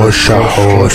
خش حوش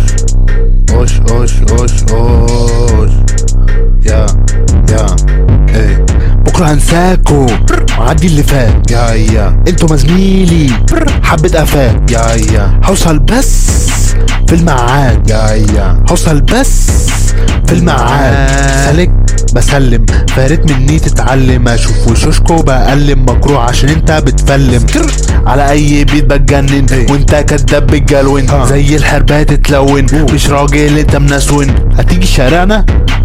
اوش اوش اوش اوش يا يا ايه بكره هنساكو وعدي اللي فات يا يا انتوا مزميلي حبة افات يا يا هوصل بس في الميعاد يا يا هوصل بس في الميعاد سالك بسلم فارت مني تتعلم اشوف وشوشكو بقلم مكروه عشان انت بتفلم على اي بيت بتجنن إيه. وانت كداب بتجلون ها. زي الحربات تتلون أوه. مش راجل انت منسون هتيجي شارعنا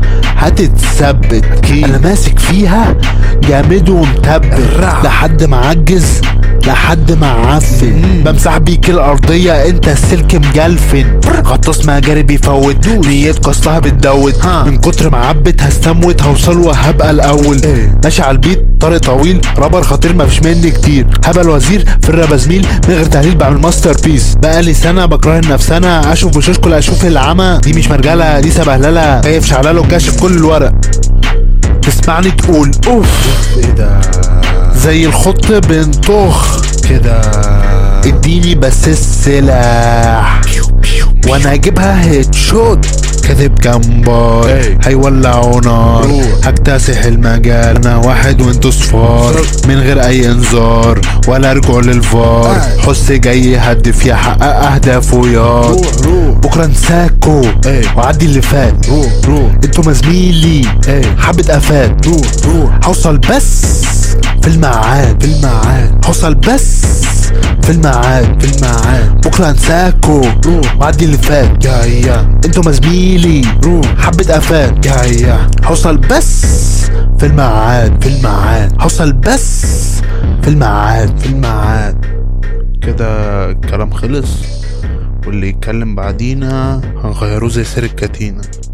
هتتثبت أكيد. انا ماسك فيها جامد ومتبت الرع. لحد ما عجز لحد ما عفن مم. بمسح بيك الارضيه انت السلك مجلفن غطاس مجاري بيفوت نية قصها بتدوت ها. من كتر ما عبت هستموت هوصل وهبقى الاول إيه. ماشي على البيت طريق طويل رابر خطير مفيش مني كتير هبل وزير في الرابا زميل من غير تهليل بعمل ماستر بيس بقالي سنه بكره النفسنه اشوف وشوشكو لا اشوف العمى دي مش مرجله دي سبهلله كيف شعلله وكاشف كل الورق تسمعني تقول اوف ايه ده زي الخط بنطخ كده اديني بس السلاح وانا هجيبها هيد شوت كذب جنباي إيه. هيولعوا نار روح. هكتسح المجال انا واحد وانتوا صفار صفر. من غير اي انذار ولا رجوع للفار آه. حس جاي هدف يحقق اهدافه ياض روح روح بكره انساكو إيه. وعدي اللي فات روح روح انتوا مزميلي إيه. حبة افات روح روح هوصل بس في الميعاد في الميعاد هوصل بس في الميعاد في الميعاد بكره انساكو روح. وعدي اللي فات يا يا انتوا مزميلي روح حبة افات يا يا هوصل بس في الميعاد في الميعاد هوصل بس في الميعاد في الميعاد كده الكلام خلص واللي يتكلم بعدينا هنغيروه زي سير الكتينة